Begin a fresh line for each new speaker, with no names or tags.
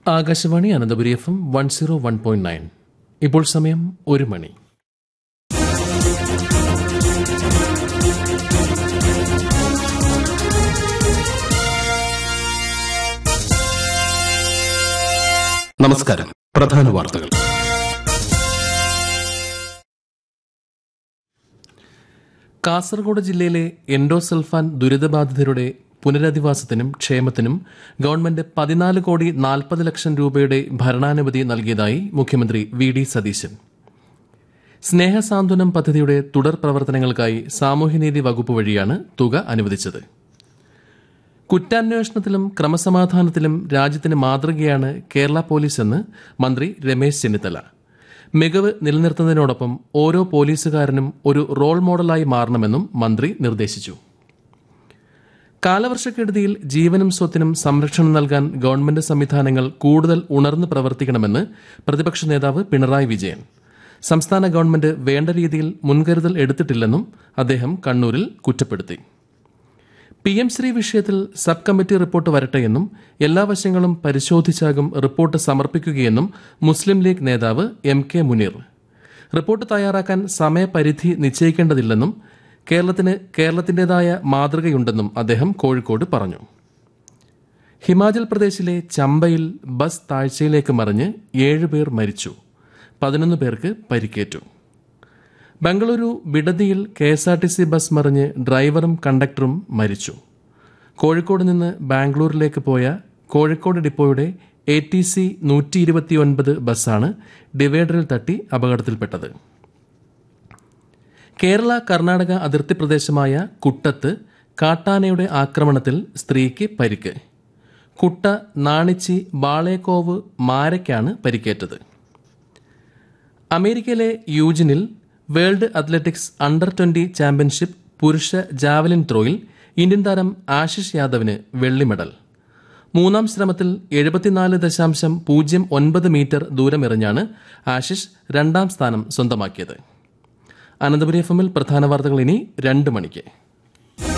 Akashvani Ananthapuri F M one zero one point nine ഇപ്പോൾ സമയം ഒരു മണി നമസ്കാരം പ്രധാന വാർത്തകൾ കാസർഗോഡ് ജില്ലയിലെ എൻഡോസൾഫാൻ ദുരിതബാധിതരുടെ പുനരധിവാസത്തിനും ക്ഷേമത്തിനും ഗവൺമെന്റ് പതിനാല് കോടി നാൽപ്പത് ലക്ഷം രൂപയുടെ ഭരണാനുമതി നൽകിയതായി മുഖ്യമന്ത്രി വി ഡി സതീശൻ സ്നേഹസാന്ത്വനം പദ്ധതിയുടെ തുടർ പ്രവർത്തനങ്ങൾക്കായി സാമൂഹ്യനീതി വകുപ്പ് വഴിയാണ് തുക അനുവദിച്ചത് കുറ്റാന്വേഷണത്തിലും ക്രമസമാധാനത്തിലും രാജ്യത്തിന് മാതൃകയാണ് കേരള പോലീസ് എന്ന് മന്ത്രി രമേശ് ചെന്നിത്തല മികവ് നിലനിർത്തുന്നതിനോടൊപ്പം ഓരോ പോലീസുകാരനും ഒരു റോൾ മോഡലായി മാറണമെന്നും മന്ത്രി നിർദ്ദേശിച്ചു കാലവർഷക്കെടുതിയിൽ ജീവനും സ്വത്തിനും സംരക്ഷണം നൽകാൻ ഗവൺമെന്റ് സംവിധാനങ്ങൾ കൂടുതൽ ഉണർന്ന് പ്രവർത്തിക്കണമെന്ന് പ്രതിപക്ഷ നേതാവ് പിണറായി വിജയൻ സംസ്ഥാന ഗവൺമെന്റ് വേണ്ട രീതിയിൽ മുൻകരുതൽ എടുത്തിട്ടില്ലെന്നും അദ്ദേഹം കണ്ണൂരിൽ കുറ്റപ്പെടുത്തി പി എം ശ്രീ വിഷയത്തിൽ സബ് കമ്മിറ്റി റിപ്പോർട്ട് വരട്ടെയെന്നും എല്ലാ വശങ്ങളും പരിശോധിച്ചാകും റിപ്പോർട്ട് സമർപ്പിക്കുകയെന്നും മുസ്ലിം ലീഗ് നേതാവ് എം കെ മുനീർ റിപ്പോർട്ട് തയ്യാറാക്കാൻ സമയപരിധി നിശ്ചയിക്കേണ്ടതില്ലെന്നും കേരളത്തിന് കേരളത്തിന്റേതായ മാതൃകയുണ്ടെന്നും അദ്ദേഹം കോഴിക്കോട് പറഞ്ഞു ഹിമാചൽ പ്രദേശിലെ ചമ്പയിൽ ബസ് താഴ്ചയിലേക്ക് മറിഞ്ഞ് ഏഴുപേർ മരിച്ചു പതിനൊന്ന് പേർക്ക് പരിക്കേറ്റു ബംഗളൂരു ബിഡദിയിൽ K S R T C bus മറിഞ്ഞ് ഡ്രൈവറും കണ്ടക്ടറും മരിച്ചു കോഴിക്കോട് നിന്ന് ബാംഗ്ലൂരിലേക്ക് പോയ കോഴിക്കോട് ഡിപ്പോയുടെ എ ടി സി നൂറ്റി ഇരുപത്തിയൊൻപത് ബസ്സാണ് ഡിവൈഡറിൽ തട്ടി അപകടത്തിൽപ്പെട്ടത് കേരള കർണാടക അതിർത്തി പ്രദേശമായ കുട്ടത്ത് കാട്ടാനയുടെ ആക്രമണത്തിൽ സ്ത്രീക്ക് പരിക്ക് കുട്ട നാണിച്ചി ബാളേക്കോവ് മാരയ്ക്കാണ് പരിക്കേറ്റത് അമേരിക്കയിലെ യൂജിനിൽ world athletics under twenty championship പുരുഷ ജാവലിൻ ത്രോയിൽ ഇന്ത്യൻ താരം ആശിഷ് യാദവിന് വെള്ളി മെഡൽ മൂന്നാം ശ്രമത്തിൽ എഴുപത്തിനാല് ദശാംശം പൂജ്യം ഒൻപത് മീറ്റർ ദൂരമെറിഞ്ഞാണ് ആശിഷ് രണ്ടാം സ്ഥാനം സ്വന്തമാക്കിയത് അനന്തപുരി എഫ് എമ്മിൽ പ്രധാന വാർത്തകൾ ഇനി രണ്ട് മണിക്ക്